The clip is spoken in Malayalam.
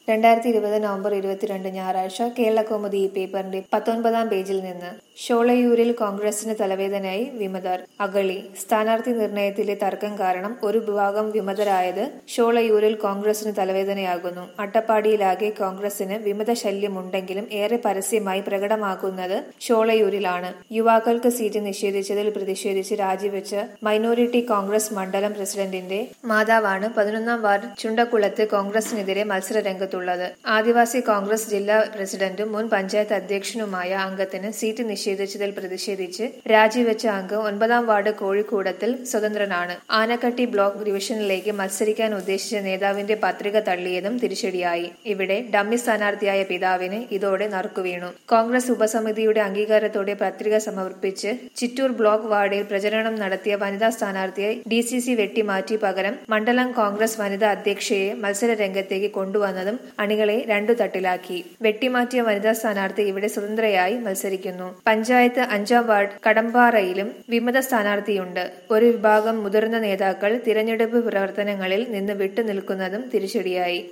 രണ്ടായിരത്തി ഇരുപത് നവംബർ ഇരുപത്തിരണ്ട് ഞായറാഴ്ച കേരളകൗമുദി ഈ പേപ്പറിന്റെ പത്തൊൻപതാം പേജിൽ നിന്ന് ഷോളയൂരിൽ കോൺഗ്രസിന് തലവേദനയായി വിമതർ അഗളി സ്ഥാനാർത്ഥി നിർണയത്തിലെ തർക്കം കാരണം ഒരു വിഭാഗം വിമതരായത് ഷോളയൂരിൽ കോൺഗ്രസിന് തലവേദനയാകുന്നു അട്ടപ്പാടിയിലാകെ കോൺഗ്രസിന് വിമത ശല്യമുണ്ടെങ്കിലും ഏറെ പരസ്യമായി പ്രകടമാക്കുന്നത് ഷോളയൂരിലാണ് യുവാക്കൾക്ക് സീറ്റ് നിഷേധിച്ചതിൽ പ്രതിഷേധിച്ച് രാജിവെച്ച മൈനോറിറ്റി കോൺഗ്രസ് മണ്ഡലം പ്രസിഡന്റിന്റെ മാതാവാണ് പതിനൊന്നാം വാർഡ് ചുണ്ടക്കുളത്ത് കോൺഗ്രസിനെതിരെ മത്സര രംഗത്തുള്ളത് ആദിവാസി കോൺഗ്രസ് ജില്ലാ പ്രസിഡന്റും മുൻ പഞ്ചായത്ത് അധ്യക്ഷനുമായ അംഗത്തിന് സീറ്റ് നിഷേധിച്ചതിൽ പ്രതിഷേധിച്ച് രാജിവെച്ച അംഗം ഒൻപതാം വാർഡ് കോഴിക്കോടത്തിൽ സ്വതന്ത്രനാണ് ആനക്കട്ടി ബ്ലോക്ക് ഡിവിഷനിലേക്ക് മത്സരിക്കാൻ ഉദ്ദേശിച്ച നേതാവിന്റെ പത്രിക തള്ളിയതും തിരിച്ചടിയായി ഇവിടെ ഡമ്മി സ്ഥാനാർത്ഥിയായ പിതാവിന് ഇതോടെ നറുക്കുവീണു കോൺഗ്രസ് ഉപസമിതിയുടെ അംഗീകാരത്തോടെ പത്രിക സമർപ്പിച്ച് ചിറ്റൂർ ബ്ലോക്ക് വാർഡിൽ പ്രചരണം നടത്തിയ വനിതാ സ്ഥാനാർത്ഥിയെ ഡി സി സി വെട്ടിമാറ്റി പകരം മണ്ഡലം കോൺഗ്രസ് വനിതാ അധ്യക്ഷയെ മത്സര രംഗത്തേക്ക് കൊണ്ടുവന്നതും അണികളെ രണ്ടു തട്ടിലാക്കി വെട്ടിമാറ്റിയ വനിതാ സ്ഥാനാർത്ഥി ഇവിടെ സ്വതന്ത്രയായി മത്സരിക്കുന്നു പഞ്ചായത്ത് അഞ്ചാം വാർഡ് കടമ്പാറയിലും വിമത സ്ഥാനാർത്ഥിയുണ്ട് ഒരു വിഭാഗം മുതിർന്ന നേതാക്കൾ തിരഞ്ഞെടുപ്പ് പ്രവർത്തനങ്ങളിൽ നിന്ന് വിട്ടുനിൽക്കുന്നതും തിരിച്ചടിയായി